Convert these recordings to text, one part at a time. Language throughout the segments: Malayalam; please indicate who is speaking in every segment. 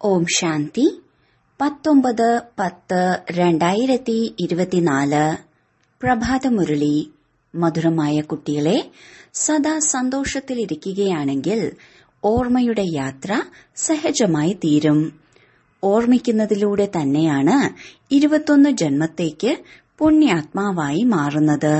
Speaker 1: ഓം ശാന്തി പത്തൊമ്പത് പത്ത് രണ്ടായിരത്തി ഇരുപത്തിനാല് പ്രഭാതമുരളി മധുരമായ കുട്ടികളെ സദാ സന്തോഷത്തിലിരിക്കുകയാണെങ്കിൽ ഓർമ്മയുടെ യാത്ര സഹജമായി തീരും ഓർമ്മിക്കുന്നതിലൂടെ തന്നെയാണ് ഇരുപത്തൊന്ന് ജന്മത്തേക്ക് പുണ്യാത്മാവായി മാറുന്നത്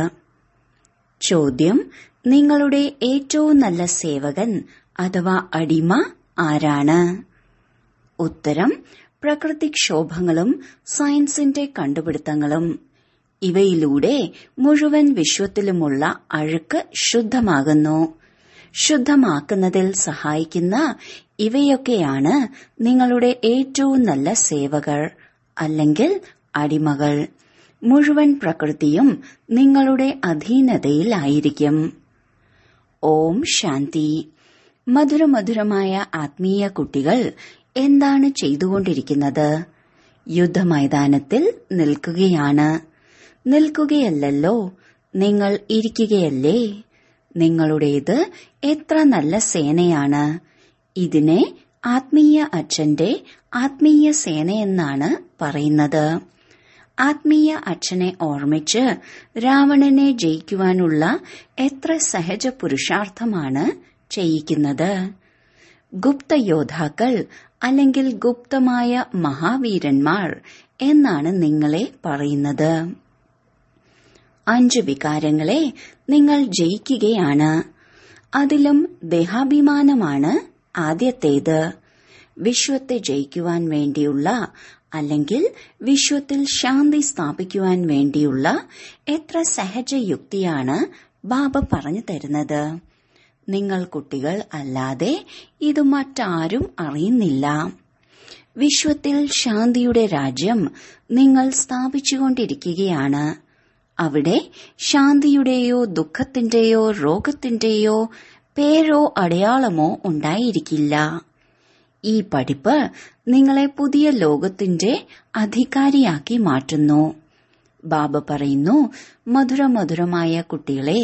Speaker 1: ചോദ്യം നിങ്ങളുടെ ഏറ്റവും നല്ല സേവകൻ അഥവാ അടിമ ആരാണ് ഉത്തരം പ്രകൃതിക്ഷോഭങ്ങളും സയൻസിന്റെ കണ്ടുപിടുത്തങ്ങളും ഇവയിലൂടെ മുഴുവൻ വിശ്വത്തിലുമുള്ള അഴുക്ക് ശുദ്ധമാകുന്നു ശുദ്ധമാക്കുന്നതിൽ സഹായിക്കുന്ന ഇവയൊക്കെയാണ് നിങ്ങളുടെ ഏറ്റവും നല്ല സേവകർ അല്ലെങ്കിൽ അടിമകൾ മുഴുവൻ പ്രകൃതിയും നിങ്ങളുടെ അധീനതയിലായിരിക്കും ഓം ശാന്തി മധുരമധുരമായ ആത്മീയ കുട്ടികൾ എന്താണ് ചെയ്തുകൊണ്ടിരിക്കുന്നത് യുദ്ധമൈതാനത്തിൽ നിൽക്കുകയാണ് നിൽക്കുകയല്ലല്ലോ നിങ്ങൾ ഇരിക്കുകയല്ലേ നിങ്ങളുടേത് എത്ര നല്ല സേനയാണ് ഇതിനെ ആത്മീയ അച്ഛന്റെ ആത്മീയ സേനയെന്നാണ് പറയുന്നത് ആത്മീയ അച്ഛനെ ഓർമ്മിച്ച് രാവണനെ ജയിക്കുവാനുള്ള എത്ര സഹജ പുരുഷാർത്ഥമാണ് ചെയ്യിക്കുന്നത് ഗുപ്തയോദ്ധാക്കൾ അല്ലെങ്കിൽ ഗുപ്തമായ മഹാവീരന്മാർ എന്നാണ് നിങ്ങളെ പറയുന്നത് അഞ്ച് വികാരങ്ങളെ നിങ്ങൾ ജയിക്കുകയാണ് അതിലും ദേഹാഭിമാനമാണ് ആദ്യത്തേത് വിശ്വത്തെ ജയിക്കുവാൻ വേണ്ടിയുള്ള അല്ലെങ്കിൽ വിശ്വത്തിൽ ശാന്തി സ്ഥാപിക്കുവാൻ വേണ്ടിയുള്ള എത്ര സഹജ യുക്തിയാണ് ബാബ പറഞ്ഞു തരുന്നത് നിങ്ങൾ കുട്ടികൾ അല്ലാതെ ഇത് മറ്റാരും അറിയുന്നില്ല വിശ്വത്തിൽ ശാന്തിയുടെ രാജ്യം നിങ്ങൾ സ്ഥാപിച്ചുകൊണ്ടിരിക്കുകയാണ് അവിടെ ശാന്തിയുടെയോ ദുഃഖത്തിന്റെയോ രോഗത്തിന്റെയോ പേരോ അടയാളമോ ഉണ്ടായിരിക്കില്ല ഈ പഠിപ്പ് നിങ്ങളെ പുതിയ ലോകത്തിന്റെ അധികാരിയാക്കി മാറ്റുന്നു ബാബ പറയുന്നു മധുരമധുരമായ കുട്ടികളെ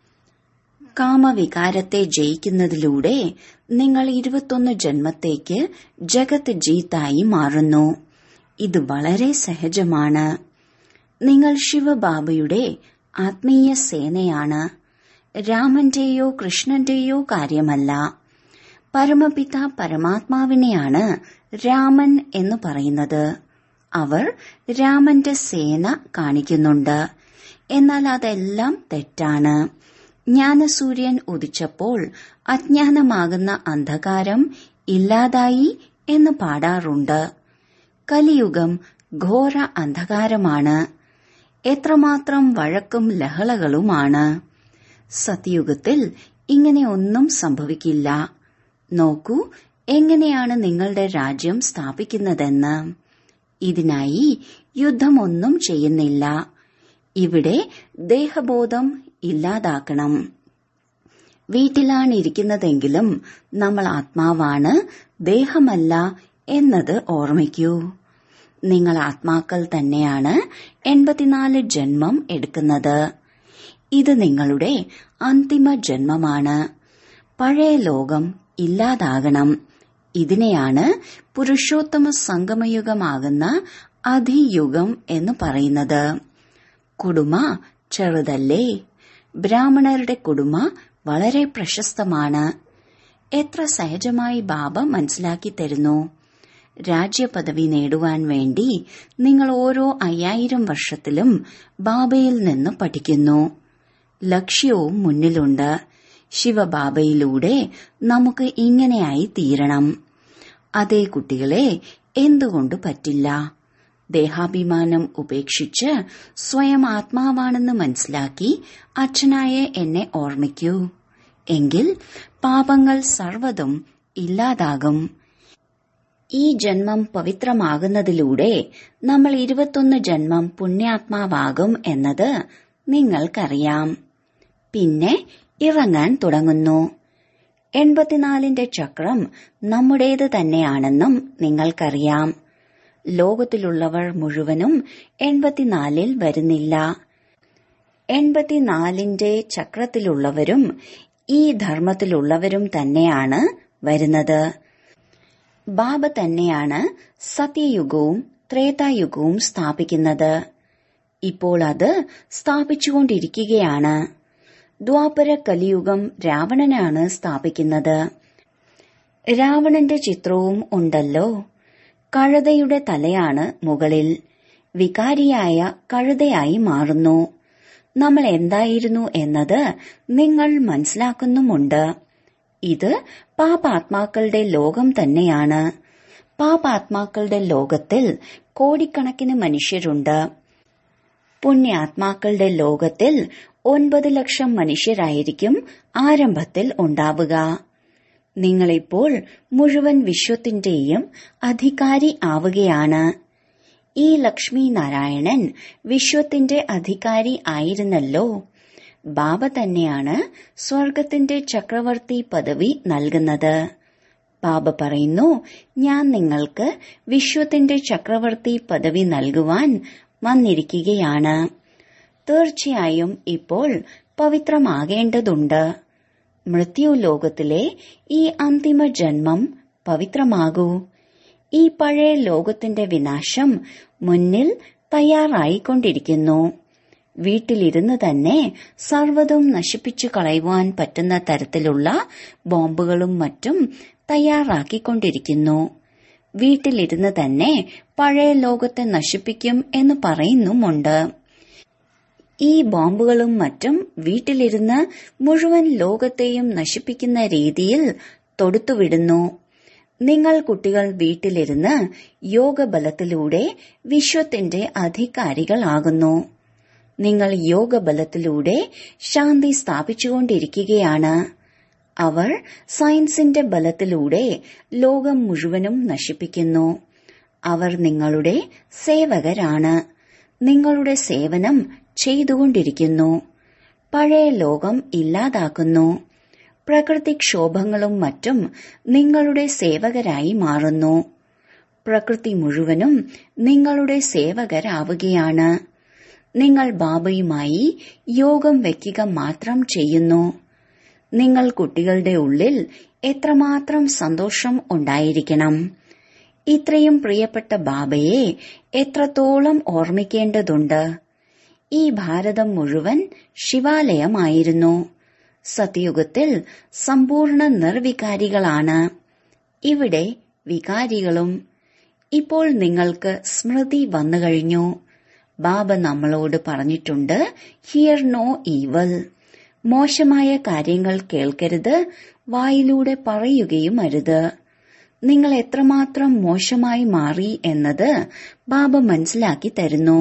Speaker 1: കാമവികാരത്തെ ജയിക്കുന്നതിലൂടെ നിങ്ങൾ ഇരുപത്തൊന്ന് ജന്മത്തേക്ക് ജഗത് ജീത്തായി മാറുന്നു ഇത് വളരെ സഹജമാണ് നിങ്ങൾ ശിവബാബയുടെ ആത്മീയ സേനയാണ് രാമന്റെയോ കൃഷ്ണന്റെയോ കാര്യമല്ല പരമപിത പരമാത്മാവിനെയാണ് രാമൻ എന്ന് പറയുന്നത് അവർ രാമന്റെ സേന കാണിക്കുന്നുണ്ട് എന്നാൽ അതെല്ലാം തെറ്റാണ് ജ്ഞാനസൂര്യൻ ഉദിച്ചപ്പോൾ അജ്ഞാനമാകുന്ന അന്ധകാരം ഇല്ലാതായി എന്ന് പാടാറുണ്ട് കലിയുഗം ഘോര അന്ധകാരമാണ് എത്രമാത്രം വഴക്കും ലഹളകളുമാണ് സത്യുഗത്തിൽ ഇങ്ങനെ ഒന്നും സംഭവിക്കില്ല നോക്കൂ എങ്ങനെയാണ് നിങ്ങളുടെ രാജ്യം സ്ഥാപിക്കുന്നതെന്ന് ഇതിനായി യുദ്ധമൊന്നും ചെയ്യുന്നില്ല ഇവിടെ ദേഹബോധം ഇല്ലാതാക്കണം വീട്ടിലാണ് ഇരിക്കുന്നതെങ്കിലും നമ്മൾ ആത്മാവാണ് ദേഹമല്ല എന്നത് ഓർമ്മിക്കൂ നിങ്ങൾ ആത്മാക്കൾ തന്നെയാണ് എൺപത്തിനാല് ജന്മം എടുക്കുന്നത് ഇത് നിങ്ങളുടെ അന്തിമ ജന്മമാണ് പഴയ ലോകം ഇല്ലാതാകണം ഇതിനെയാണ് പുരുഷോത്തമ സംഗമയുഗമാകുന്ന അധിയുഗം എന്ന് പറയുന്നത് കുടുമ ചെറുതല്ലേ ബ്രാഹ്മണരുടെ കുടുമ വളരെ പ്രശസ്തമാണ് എത്ര സഹജമായി ബാബ മനസ്സിലാക്കി തരുന്നു രാജ്യപദവി നേടുവാൻ വേണ്ടി നിങ്ങൾ ഓരോ അയ്യായിരം വർഷത്തിലും ബാബയിൽ നിന്ന് പഠിക്കുന്നു ലക്ഷ്യവും മുന്നിലുണ്ട് ശിവബാബയിലൂടെ നമുക്ക് ഇങ്ങനെയായി തീരണം അതേ കുട്ടികളെ എന്തുകൊണ്ട് പറ്റില്ല ദേഹാഭിമാനം ഉപേക്ഷിച്ച് സ്വയം ആത്മാവാണെന്ന് മനസ്സിലാക്കി അച്ഛനായ എന്നെ ഓർമ്മിക്കൂ എങ്കിൽ പാപങ്ങൾ സർവതും ഇല്ലാതാകും ഈ ജന്മം പവിത്രമാകുന്നതിലൂടെ നമ്മൾ ഇരുപത്തൊന്ന് ജന്മം പുണ്യാത്മാവാകും എന്നത് നിങ്ങൾക്കറിയാം പിന്നെ ഇറങ്ങാൻ തുടങ്ങുന്നു എൺപത്തിനാലിന്റെ ചക്രം നമ്മുടേത് തന്നെയാണെന്നും നിങ്ങൾക്കറിയാം ലോകത്തിലുള്ളവർ മുഴുവനും എൺപത്തിനാലിൽ വരുന്നില്ല എൺപത്തിനാലിന്റെ ചക്രത്തിലുള്ളവരും ഈ ധർമ്മത്തിലുള്ളവരും തന്നെയാണ് വരുന്നത് ബാബ തന്നെയാണ് സത്യയുഗവും ത്രേതായുഗവും സ്ഥാപിക്കുന്നത് ഇപ്പോൾ അത് സ്ഥാപിച്ചുകൊണ്ടിരിക്കുകയാണ് ദ്വാപര കലിയുഗം രാവണനാണ് സ്ഥാപിക്കുന്നത് രാവണന്റെ ചിത്രവും ഉണ്ടല്ലോ കഴുതയുടെ തലയാണ് മുകളിൽ വികാരിയായ കഴുതയായി മാറുന്നു നമ്മൾ എന്തായിരുന്നു എന്നത് നിങ്ങൾ മനസ്സിലാക്കുന്നുമുണ്ട് ഇത് പാപാത്മാക്കളുടെ ലോകം തന്നെയാണ് പാപാത്മാക്കളുടെ ലോകത്തിൽ കോടിക്കണക്കിന് മനുഷ്യരുണ്ട് പുണ്യാത്മാക്കളുടെ ലോകത്തിൽ ഒൻപത് ലക്ഷം മനുഷ്യരായിരിക്കും ആരംഭത്തിൽ ഉണ്ടാവുക നിങ്ങളിപ്പോൾ മുഴുവൻ വിശ്വത്തിന്റെയും അധികാരി ആവുകയാണ് ഈ ലക്ഷ്മി നാരായണൻ വിശ്വത്തിന്റെ അധികാരി ആയിരുന്നല്ലോ ബാബ തന്നെയാണ് സ്വർഗത്തിന്റെ ചക്രവർത്തി പദവി നൽകുന്നത് ബാബ പറയുന്നു ഞാൻ നിങ്ങൾക്ക് വിശ്വത്തിന്റെ ചക്രവർത്തി പദവി നൽകുവാൻ വന്നിരിക്കുകയാണ് തീർച്ചയായും ഇപ്പോൾ പവിത്രമാകേണ്ടതുണ്ട് മൃത്യുലോകത്തിലെ ഈ അന്തിമ ജന്മം പവിത്രമാകൂ ഈ പഴയ ലോകത്തിന്റെ വിനാശം മുന്നിൽ തയ്യാറായിക്കൊണ്ടിരിക്കുന്നു വീട്ടിലിരുന്ന് തന്നെ സർവ്വതും നശിപ്പിച്ചു കളയുവാൻ പറ്റുന്ന തരത്തിലുള്ള ബോംബുകളും മറ്റും തയ്യാറാക്കിക്കൊണ്ടിരിക്കുന്നു വീട്ടിലിരുന്ന് തന്നെ പഴയ ലോകത്തെ നശിപ്പിക്കും എന്ന് പറയുന്നുമുണ്ട് ഈ ബോംബുകളും മറ്റും വീട്ടിലിരുന്ന് മുഴുവൻ ലോകത്തെയും നശിപ്പിക്കുന്ന രീതിയിൽ തൊടുത്തുവിടുന്നു നിങ്ങൾ കുട്ടികൾ വീട്ടിലിരുന്ന് യോഗബലത്തിലൂടെ വിശ്വത്തിന്റെ അധികാരികളാകുന്നു നിങ്ങൾ യോഗബലത്തിലൂടെ ശാന്തി സ്ഥാപിച്ചുകൊണ്ടിരിക്കുകയാണ് അവർ സയൻസിന്റെ ബലത്തിലൂടെ ലോകം മുഴുവനും നശിപ്പിക്കുന്നു അവർ നിങ്ങളുടെ സേവകരാണ് നിങ്ങളുടെ സേവനം ചെയ്തുകൊണ്ടിരിക്കുന്നു പഴയ ലോകം ഇല്ലാതാക്കുന്നു പ്രകൃതിക്ഷോഭങ്ങളും മറ്റും നിങ്ങളുടെ സേവകരായി മാറുന്നു പ്രകൃതി മുഴുവനും നിങ്ങളുടെ സേവകരാവുകയാണ് നിങ്ങൾ ബാബയുമായി യോഗം വയ്ക്കുക മാത്രം ചെയ്യുന്നു നിങ്ങൾ കുട്ടികളുടെ ഉള്ളിൽ എത്രമാത്രം സന്തോഷം ഉണ്ടായിരിക്കണം ഇത്രയും പ്രിയപ്പെട്ട ബാബയെ എത്രത്തോളം ഓർമ്മിക്കേണ്ടതുണ്ട് ഈ ഭാരതം മുഴുവൻ ശിവാലയമായിരുന്നു സത്യയുഗത്തിൽ സമ്പൂർണ്ണ നിർവികാരികളാണ് ഇവിടെ വികാരികളും ഇപ്പോൾ നിങ്ങൾക്ക് സ്മൃതി വന്നു കഴിഞ്ഞു ബാബ നമ്മളോട് പറഞ്ഞിട്ടുണ്ട് ഹിയർ നോ ഈവൽ മോശമായ കാര്യങ്ങൾ കേൾക്കരുത് വായിലൂടെ പറയുകയും അരുത് നിങ്ങൾ എത്രമാത്രം മോശമായി മാറി എന്നത് ബാബ മനസ്സിലാക്കി തരുന്നു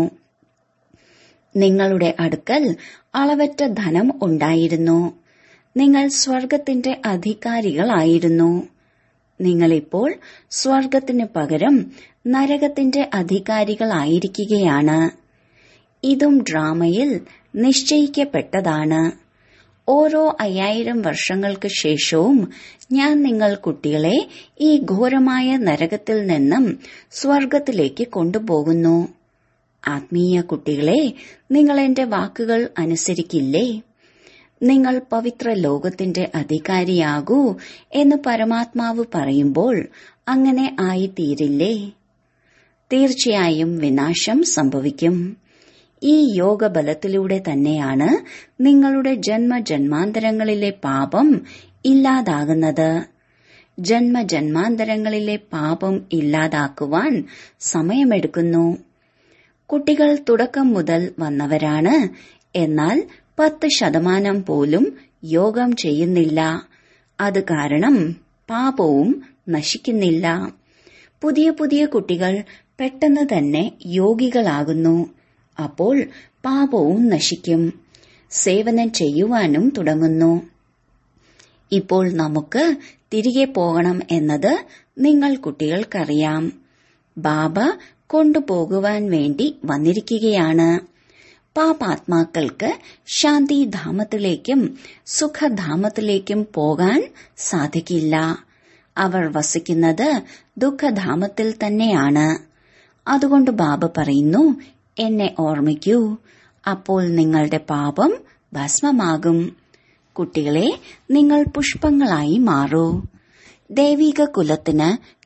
Speaker 1: നിങ്ങളുടെ അടുക്കൽ അളവറ്റ ധനം ഉണ്ടായിരുന്നു നിങ്ങൾ സ്വർഗത്തിന്റെ അധികാരികളായിരുന്നു നിങ്ങളിപ്പോൾ സ്വർഗത്തിന് പകരം നരകത്തിന്റെ അധികാരികളായിരിക്കുകയാണ് ഇതും ഡ്രാമയിൽ നിശ്ചയിക്കപ്പെട്ടതാണ് ഓരോ അയ്യായിരം വർഷങ്ങൾക്ക് ശേഷവും ഞാൻ നിങ്ങൾ കുട്ടികളെ ഈ ഘോരമായ നരകത്തിൽ നിന്നും സ്വർഗത്തിലേക്ക് കൊണ്ടുപോകുന്നു ആത്മീയ കുട്ടികളെ നിങ്ങൾ എന്റെ വാക്കുകൾ അനുസരിക്കില്ലേ നിങ്ങൾ പവിത്ര ലോകത്തിന്റെ അധികാരിയാകൂ എന്ന് പരമാത്മാവ് പറയുമ്പോൾ അങ്ങനെ ആയിത്തീരില്ലേ തീർച്ചയായും വിനാശം സംഭവിക്കും ഈ യോഗബലത്തിലൂടെ തന്നെയാണ് നിങ്ങളുടെ ജന്മജന്മാന്തരങ്ങളിലെ പാപം ഇല്ലാതാകുന്നത് ജന്മജന്മാന്തരങ്ങളിലെ പാപം ഇല്ലാതാക്കുവാൻ സമയമെടുക്കുന്നു കുട്ടികൾ തുടക്കം മുതൽ വന്നവരാണ് എന്നാൽ പത്ത് ശതമാനം പോലും യോഗം ചെയ്യുന്നില്ല അത് കാരണം പാപവും നശിക്കുന്നില്ല പുതിയ പുതിയ കുട്ടികൾ പെട്ടെന്ന് തന്നെ യോഗികളാകുന്നു അപ്പോൾ പാപവും നശിക്കും സേവനം ചെയ്യുവാനും തുടങ്ങുന്നു ഇപ്പോൾ നമുക്ക് തിരികെ പോകണം എന്നത് നിങ്ങൾ കുട്ടികൾക്കറിയാം ബാബ കൊണ്ടുപോകുവാൻ വേണ്ടി വന്നിരിക്കുകയാണ് പാപാത്മാക്കൾക്ക് ശാന്തിധാമത്തിലേക്കും സുഖധാമത്തിലേക്കും പോകാൻ സാധിക്കില്ല അവർ വസിക്കുന്നത് ദുഃഖധാമത്തിൽ തന്നെയാണ് അതുകൊണ്ട് ബാബ പറയുന്നു എന്നെ ഓർമ്മിക്കൂ അപ്പോൾ നിങ്ങളുടെ പാപം ഭസ്മമാകും കുട്ടികളെ നിങ്ങൾ പുഷ്പങ്ങളായി മാറൂ ദൈവിക കുലത്തിന്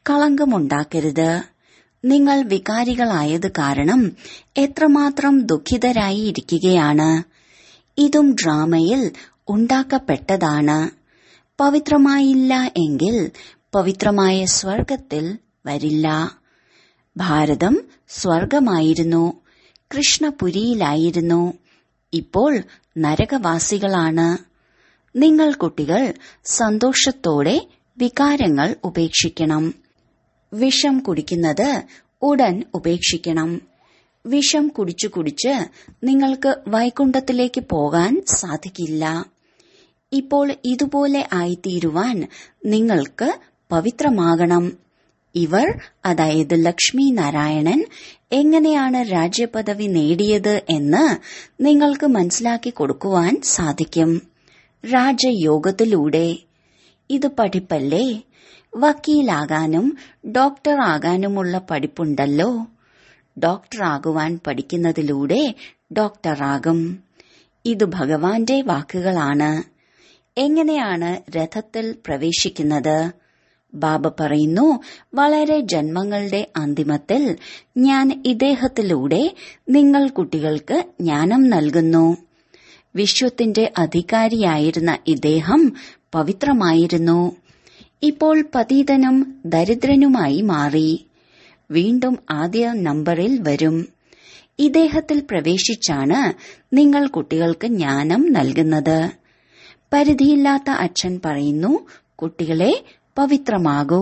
Speaker 1: കളങ്കമുണ്ടാക്കരുത് നിങ്ങൾ വികാരികളായത് കാരണം എത്രമാത്രം ദുഃഖിതരായി ഇരിക്കുകയാണ് ഇതും ഡ്രാമയിൽ ഉണ്ടാക്കപ്പെട്ടതാണ് പവിത്രമായില്ല എങ്കിൽ പവിത്രമായ സ്വർഗത്തിൽ വരില്ല ഭാരതം സ്വർഗമായിരുന്നു കൃഷ്ണപുരിയിലായിരുന്നു ഇപ്പോൾ നരകവാസികളാണ് നിങ്ങൾ കുട്ടികൾ സന്തോഷത്തോടെ വികാരങ്ങൾ ഉപേക്ഷിക്കണം വിഷം കുടിക്കുന്നത് ഉടൻ ഉപേക്ഷിക്കണം വിഷം കുടിച്ചു കുടിച്ച് നിങ്ങൾക്ക് വൈകുണ്ഠത്തിലേക്ക് പോകാൻ സാധിക്കില്ല ഇപ്പോൾ ഇതുപോലെ ആയിത്തീരുവാൻ നിങ്ങൾക്ക് പവിത്രമാകണം ഇവർ അതായത് ലക്ഷ്മി നാരായണൻ എങ്ങനെയാണ് രാജ്യപദവി നേടിയത് എന്ന് നിങ്ങൾക്ക് മനസ്സിലാക്കി കൊടുക്കുവാൻ സാധിക്കും രാജയോഗത്തിലൂടെ ഇത് പഠിപ്പല്ലേ വക്കീലാകാനും ഡോക്ടർ ആകാനുമുള്ള പഠിപ്പുണ്ടല്ലോ ഡോക്ടറാകുവാൻ പഠിക്കുന്നതിലൂടെ ഡോക്ടറാകും ഇത് ഭഗവാന്റെ വാക്കുകളാണ് എങ്ങനെയാണ് രഥത്തിൽ പ്രവേശിക്കുന്നത് ബാബ പറയുന്നു വളരെ ജന്മങ്ങളുടെ അന്തിമത്തിൽ ഞാൻ ഇദ്ദേഹത്തിലൂടെ നിങ്ങൾ കുട്ടികൾക്ക് ജ്ഞാനം നൽകുന്നു വിശ്വത്തിന്റെ അധികാരിയായിരുന്ന ഇദ്ദേഹം പവിത്രമായിരുന്നു ഇപ്പോൾ പതീതനും ദരിദ്രനുമായി മാറി വീണ്ടും ആദ്യ നമ്പറിൽ വരും ഇദ്ദേഹത്തിൽ പ്രവേശിച്ചാണ് നിങ്ങൾ കുട്ടികൾക്ക് ജ്ഞാനം നൽകുന്നത് പരിധിയില്ലാത്ത അച്ഛൻ പറയുന്നു കുട്ടികളെ പവിത്രമാകൂ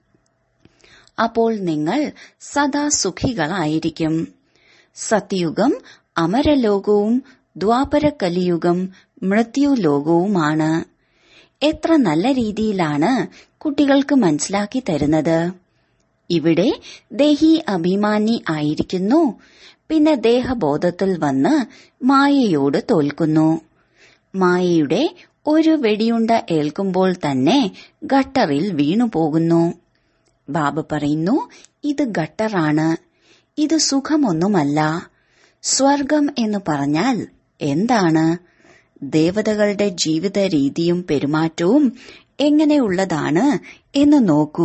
Speaker 1: അപ്പോൾ നിങ്ങൾ സദാ സുഖികളായിരിക്കും സത്യയുഗം അമരലോകവും ദ്വാപര കലിയുഗം മൃത്യുലോകവുമാണ് എത്ര നല്ല രീതിയിലാണ് കുട്ടികൾക്ക് മനസ്സിലാക്കി തരുന്നത് ഇവിടെ ദേഹി അഭിമാനി ആയിരിക്കുന്നു പിന്നെ ദേഹബോധത്തിൽ വന്ന് മായയോട് തോൽക്കുന്നു മായയുടെ ഒരു വെടിയുണ്ട ഏൽക്കുമ്പോൾ തന്നെ ഗട്ടറിൽ വീണുപോകുന്നു ബാബ പറയുന്നു ഇത് ഗട്ടറാണ് ഇത് സുഖമൊന്നുമല്ല സ്വർഗം എന്ന് പറഞ്ഞാൽ എന്താണ് ദേവതകളുടെ ജീവിത രീതിയും പെരുമാറ്റവും എങ്ങനെയുള്ളതാണ് എന്ന് നോക്കൂ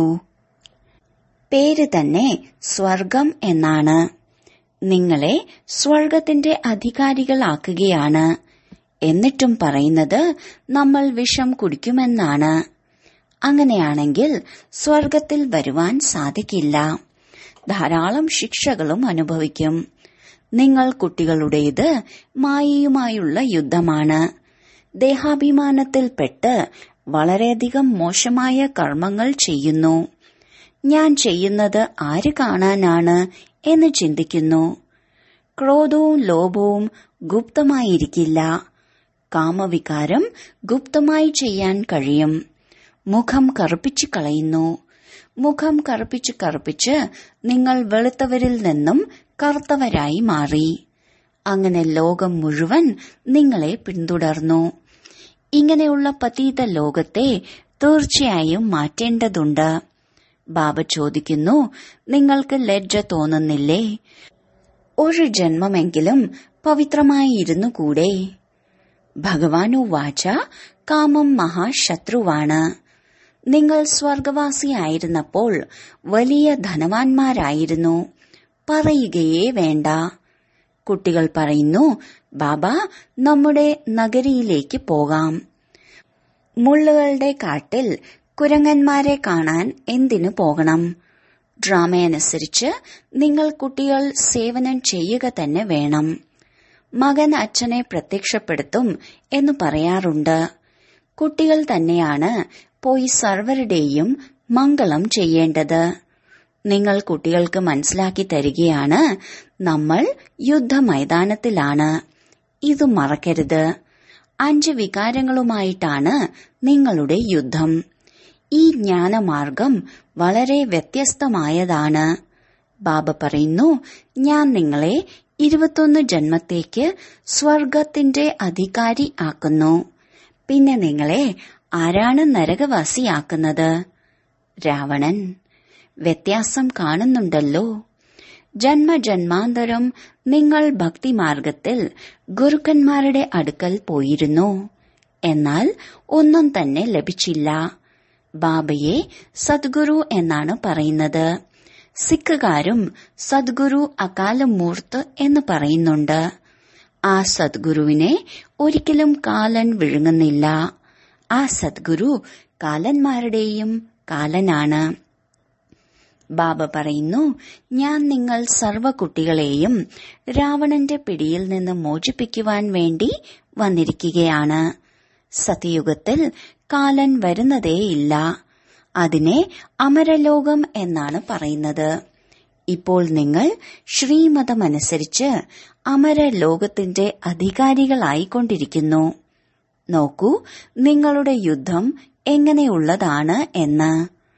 Speaker 1: പേര് തന്നെ സ്വർഗം എന്നാണ് നിങ്ങളെ സ്വർഗത്തിന്റെ അധികാരികളാക്കുകയാണ് എന്നിട്ടും പറയുന്നത് നമ്മൾ വിഷം കുടിക്കുമെന്നാണ് അങ്ങനെയാണെങ്കിൽ സ്വർഗത്തിൽ വരുവാൻ സാധിക്കില്ല ധാരാളം ശിക്ഷകളും അനുഭവിക്കും നിങ്ങൾ കുട്ടികളുടേത് മായയുമായുള്ള യുദ്ധമാണ് ദേഹാഭിമാനത്തിൽപ്പെട്ട് വളരെയധികം മോശമായ കർമ്മങ്ങൾ ചെയ്യുന്നു ഞാൻ ചെയ്യുന്നത് ആര് കാണാനാണ് എന്ന് ചിന്തിക്കുന്നു ക്രോധവും ലോഭവും ഗുപ്തമായിരിക്കില്ല കാമവികാരം ഗുപ്തമായി ചെയ്യാൻ കഴിയും മുഖം കറുപ്പിച്ചു കളയുന്നു മുഖം കറുപ്പിച്ച് കറുപ്പിച്ച് നിങ്ങൾ വെളുത്തവരിൽ നിന്നും കറുത്തവരായി മാറി അങ്ങനെ ലോകം മുഴുവൻ നിങ്ങളെ പിന്തുടർന്നു ഇങ്ങനെയുള്ള പതീത ലോകത്തെ തീർച്ചയായും മാറ്റേണ്ടതുണ്ട് ബാബ ചോദിക്കുന്നു നിങ്ങൾക്ക് ലജ്ജ തോന്നുന്നില്ലേ ഒരു ജന്മമെങ്കിലും പവിത്രമായി ഇരുന്നു കൂടെ ഭഗവാനു വാച കാമം മഹാശത്രുവാണ് നിങ്ങൾ സ്വർഗവാസിയായിരുന്നപ്പോൾ വലിയ ധനവാന്മാരായിരുന്നു പറയുകയേ വേണ്ട കുട്ടികൾ പറയുന്നു ബാബ നമ്മുടെ നഗരിയിലേക്ക് പോകാം മുള്ളുകളുടെ കാട്ടിൽ കുരങ്ങന്മാരെ കാണാൻ എന്തിനു പോകണം ഡ്രാമയനുസരിച്ച് നിങ്ങൾ കുട്ടികൾ സേവനം ചെയ്യുക തന്നെ വേണം മകൻ അച്ഛനെ പ്രത്യക്ഷപ്പെടുത്തും എന്ന് പറയാറുണ്ട് കുട്ടികൾ തന്നെയാണ് പോയി സർവരുടെയും മംഗളം ചെയ്യേണ്ടത് നിങ്ങൾ കുട്ടികൾക്ക് മനസ്സിലാക്കി തരികയാണ് നമ്മൾ യുദ്ധമൈതാനത്തിലാണ് ഇത് മറക്കരുത് അഞ്ച് വികാരങ്ങളുമായിട്ടാണ് നിങ്ങളുടെ യുദ്ധം ഈ ജ്ഞാനമാർഗം വളരെ വ്യത്യസ്തമായതാണ് ബാബ പറയുന്നു ഞാൻ നിങ്ങളെ ഇരുപത്തൊന്ന് ജന്മത്തേക്ക് സ്വർഗത്തിന്റെ അധികാരി ആക്കുന്നു പിന്നെ നിങ്ങളെ ആരാണ് നരകവാസിയാക്കുന്നത് രാവണൻ വ്യത്യാസം കാണുന്നുണ്ടല്ലോ ജന്മജന്മാന്തരം നിങ്ങൾ ഭക്തിമാർഗത്തിൽ ഗുരുക്കന്മാരുടെ അടുക്കൽ പോയിരുന്നു എന്നാൽ ഒന്നും തന്നെ ലഭിച്ചില്ല ബാബയെ സദ്ഗുരു എന്നാണ് പറയുന്നത് സിഖുകാരും സദ്ഗുരു അകാലമൂർത്ത് എന്ന് പറയുന്നുണ്ട് ആ സദ്ഗുരുവിനെ ഒരിക്കലും കാലൻ വിഴുങ്ങുന്നില്ല ആ സദ്ഗുരു കാലന്മാരുടെയും കാലനാണ് ബാബ പറയുന്നു ഞാൻ നിങ്ങൾ സർവ കുട്ടികളെയും രാവണന്റെ പിടിയിൽ നിന്ന് മോചിപ്പിക്കുവാൻ വേണ്ടി വന്നിരിക്കുകയാണ് സത്യയുഗത്തിൽ കാലൻ വരുന്നതേയില്ല അതിനെ അമരലോകം എന്നാണ് പറയുന്നത് ഇപ്പോൾ നിങ്ങൾ ശ്രീമതമനുസരിച്ച് അമരലോകത്തിന്റെ അധികാരികളായിക്കൊണ്ടിരിക്കുന്നു നോക്കൂ നിങ്ങളുടെ യുദ്ധം എങ്ങനെയുള്ളതാണ് എന്ന്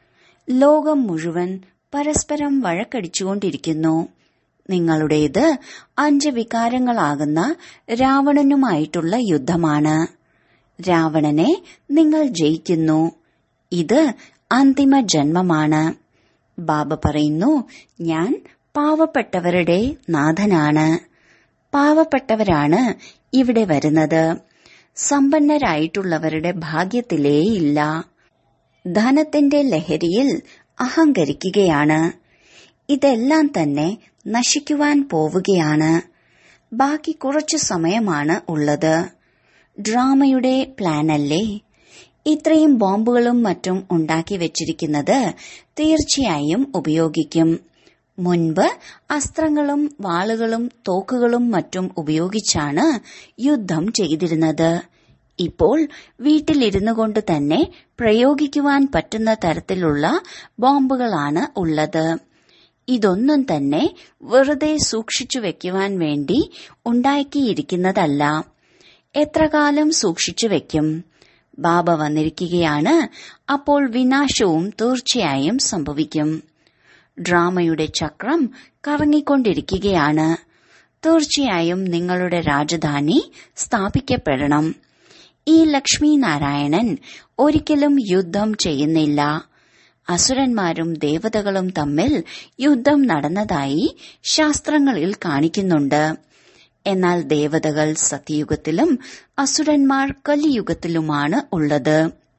Speaker 1: ലോകം മുഴുവൻ പരസ്പരം വഴക്കടിച്ചുകൊണ്ടിരിക്കുന്നു നിങ്ങളുടേത് അഞ്ച് വികാരങ്ങളാകുന്ന രാവണനുമായിട്ടുള്ള യുദ്ധമാണ് രാവണനെ നിങ്ങൾ ജയിക്കുന്നു ഇത് അന്തിമ ജന്മമാണ് ബാബ പറയുന്നു ഞാൻ പാവപ്പെട്ടവരുടെ നാഥനാണ് പാവപ്പെട്ടവരാണ് ഇവിടെ വരുന്നത് സമ്പന്നരായിട്ടുള്ളവരുടെ ഭാഗ്യത്തിലേയില്ല ധനത്തിന്റെ ലഹരിയിൽ അഹങ്കരിക്കുകയാണ് ഇതെല്ലാം തന്നെ നശിക്കുവാൻ പോവുകയാണ് ബാക്കി കുറച്ചു സമയമാണ് ഉള്ളത് ഡ്രാമയുടെ പ്ലാനല്ലേ ഇത്രയും ബോംബുകളും മറ്റും ഉണ്ടാക്കി വെച്ചിരിക്കുന്നത് തീർച്ചയായും ഉപയോഗിക്കും മുൻപ് അസ്ത്രങ്ങളും വാളുകളും തോക്കുകളും മറ്റും ഉപയോഗിച്ചാണ് യുദ്ധം ചെയ്തിരുന്നത് ഇപ്പോൾ വീട്ടിലിരുന്നു കൊണ്ട് തന്നെ പ്രയോഗിക്കുവാൻ പറ്റുന്ന തരത്തിലുള്ള ബോംബുകളാണ് ഉള്ളത് ഇതൊന്നും തന്നെ വെറുതെ സൂക്ഷിച്ചു വെക്കുവാൻ വേണ്ടി ഉണ്ടാക്കിയിരിക്കുന്നതല്ല എത്ര കാലം സൂക്ഷിച്ചു വെക്കും ബാബ വന്നിരിക്കുകയാണ് അപ്പോൾ വിനാശവും തീർച്ചയായും സംഭവിക്കും ഡ്രാമയുടെ ചക്രം കറങ്ങിക്കൊണ്ടിരിക്കുകയാണ് തീർച്ചയായും നിങ്ങളുടെ രാജധാനി സ്ഥാപിക്കപ്പെടണം ഈ ലക്ഷ്മി നാരായണൻ ഒരിക്കലും യുദ്ധം ചെയ്യുന്നില്ല അസുരന്മാരും ദേവതകളും തമ്മിൽ യുദ്ധം നടന്നതായി ശാസ്ത്രങ്ങളിൽ കാണിക്കുന്നുണ്ട് എന്നാൽ ദേവതകൾ സത്യയുഗത്തിലും അസുരന്മാർ കലിയുഗത്തിലുമാണ് ഉള്ളത്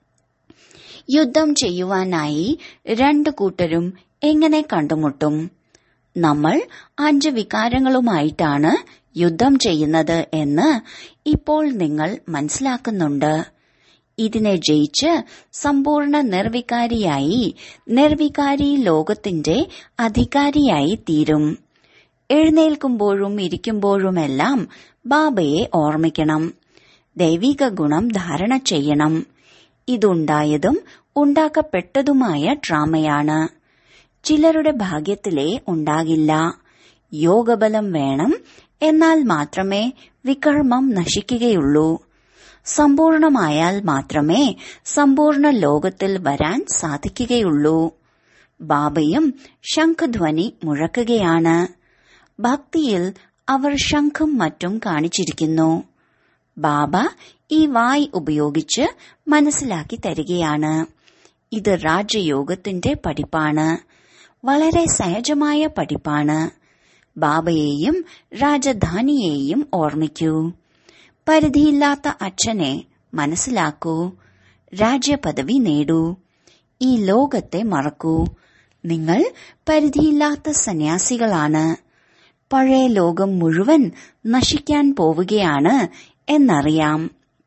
Speaker 1: യുദ്ധം ചെയ്യുവാനായി രണ്ടു കൂട്ടരും എങ്ങനെ കണ്ടുമുട്ടും നമ്മൾ അഞ്ച് വികാരങ്ങളുമായിട്ടാണ് യുദ്ധം ചെയ്യുന്നത് എന്ന് ഇപ്പോൾ നിങ്ങൾ മനസ്സിലാക്കുന്നുണ്ട് ഇതിനെ ജയിച്ച് സമ്പൂർണ്ണ നിർവികാരിയായി നിർവികാരി ലോകത്തിന്റെ അധികാരിയായി തീരും എഴുന്നേൽക്കുമ്പോഴും ഇരിക്കുമ്പോഴുമെല്ലാം ബാബയെ ഓർമ്മിക്കണം ദൈവിക ഗുണം ധാരണ ചെയ്യണം ഇതുണ്ടായതും ഉണ്ടാക്കപ്പെട്ടതുമായ ഡ്രാമയാണ് ചിലരുടെ ഭാഗ്യത്തിലേ ഉണ്ടാകില്ല യോഗബലം വേണം എന്നാൽ മാത്രമേ വികർമ്മം നശിക്കുകയുള്ളൂ സമ്പൂർണമായാൽ മാത്രമേ സമ്പൂർണ്ണ ലോകത്തിൽ വരാൻ സാധിക്കുകയുള്ളൂ ബാബയും ശംഖധ്വനി മുഴക്കുകയാണ് ഭക്തിയിൽ അവർ ശംഖും മറ്റും കാണിച്ചിരിക്കുന്നു ബാബ ഈ വായ് ഉപയോഗിച്ച് മനസ്സിലാക്കി തരികയാണ് ഇത് രാജയോഗത്തിന്റെ പഠിപ്പാണ് വളരെ സഹജമായ പഠിപ്പാണ് ബാബയെയും രാജധാനിയെയും ഓർമ്മിക്കൂ പരിധിയില്ലാത്ത അച്ഛനെ മനസ്സിലാക്കൂ രാജ്യപദവി നേടൂ ഈ ലോകത്തെ മറക്കൂ നിങ്ങൾ പരിധിയില്ലാത്ത സന്യാസികളാണ് പഴയ ലോകം മുഴുവൻ നശിക്കാൻ പോവുകയാണ് എന്നറിയാം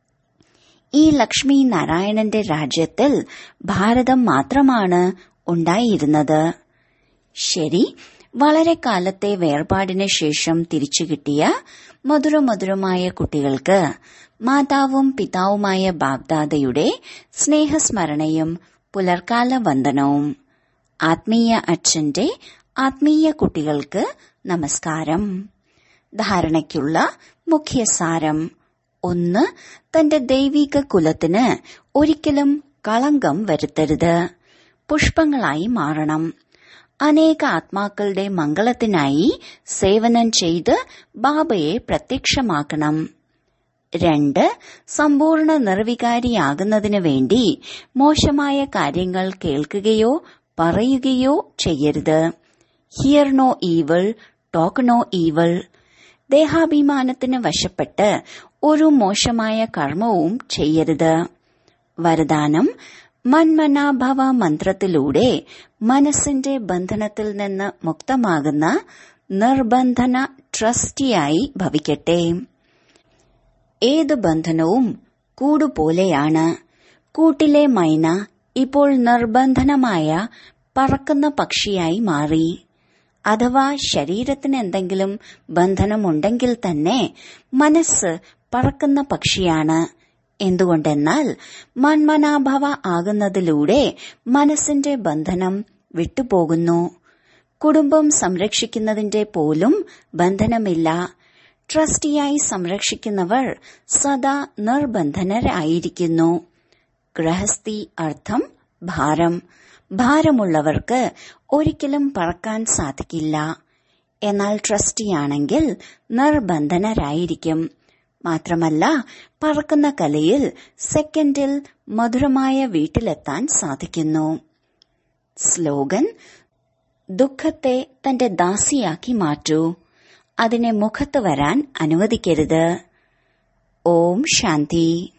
Speaker 1: ഈ ലക്ഷ്മി നാരായണന്റെ രാജ്യത്തിൽ ഭാരതം മാത്രമാണ് ഉണ്ടായിരുന്നത് ശരി വളരെ കാലത്തെ വേർപാടിന് ശേഷം തിരിച്ചു കിട്ടിയ മധുരമധുരമായ കുട്ടികൾക്ക് മാതാവും പിതാവുമായ ബാഗ്ദാദയുടെ സ്നേഹസ്മരണയും പുലർക്കാല വന്ദനവും ആത്മീയ അച്ഛന്റെ ആത്മീയ കുട്ടികൾക്ക് നമസ്കാരം ധാരണയ്ക്കുള്ള മുഖ്യസാരം ഒന്ന് തന്റെ ദൈവിക കുലത്തിന് ഒരിക്കലും കളങ്കം വരുത്തരുത് പുഷ്പങ്ങളായി മാറണം അനേക ആത്മാക്കളുടെ മംഗളത്തിനായി സേവനം ചെയ്ത് ബാബയെ പ്രത്യക്ഷമാക്കണം രണ്ട് സമ്പൂർണ്ണ നിർവികാരിയാകുന്നതിനു വേണ്ടി മോശമായ കാര്യങ്ങൾ കേൾക്കുകയോ പറയുകയോ ചെയ്യരുത് hear no evil talk no evil ദേഹാഭിമാനത്തിന് വശപ്പെട്ട് ഒരു മോശമായ കർമ്മവും ചെയ്യരുത് വരദാനം മന്മനാഭവ മന്ത്രത്തിലൂടെ മനസ്സിന്റെ ബന്ധനത്തിൽ നിന്ന് മുക്തമാകുന്ന നിർബന്ധന ട്രസ്റ്റിയായി ഭവിക്കട്ടെ ഏത് ബന്ധനവും കൂടുപോലെയാണ് കൂട്ടിലെ മൈന ഇപ്പോൾ നിർബന്ധനമായ പറക്കുന്ന പക്ഷിയായി മാറി അഥവാ ശരീരത്തിന് എന്തെങ്കിലും ബന്ധനമുണ്ടെങ്കിൽ തന്നെ മനസ്സ് പറക്കുന്ന പക്ഷിയാണ് എന്തുകൊണ്ടെന്നാൽ മന്മനാഭവ ആകുന്നതിലൂടെ മനസ്സിന്റെ ബന്ധനം വിട്ടുപോകുന്നു കുടുംബം സംരക്ഷിക്കുന്നതിന്റെ പോലും ബന്ധനമില്ല ട്രസ്റ്റിയായി സംരക്ഷിക്കുന്നവർ സദാ നിർബന്ധനരായിരിക്കുന്നു ഗൃഹസ്ഥി അർത്ഥം ഭാരം ഭാരമുള്ളവർക്ക് ഒരിക്കലും പറക്കാൻ സാധിക്കില്ല എന്നാൽ ട്രസ്റ്റിയാണെങ്കിൽ നിർബന്ധനരായിരിക്കും മാത്രമല്ല പറക്കുന്ന കലയിൽ സെക്കൻഡിൽ മധുരമായ വീട്ടിലെത്താൻ സാധിക്കുന്നു സ്ലോഗൻ ദുഃഖത്തെ തന്റെ ദാസിയാക്കി മാറ്റൂ അതിനെ മുഖത്ത് വരാൻ അനുവദിക്കരുത് ഓം ശാന്തി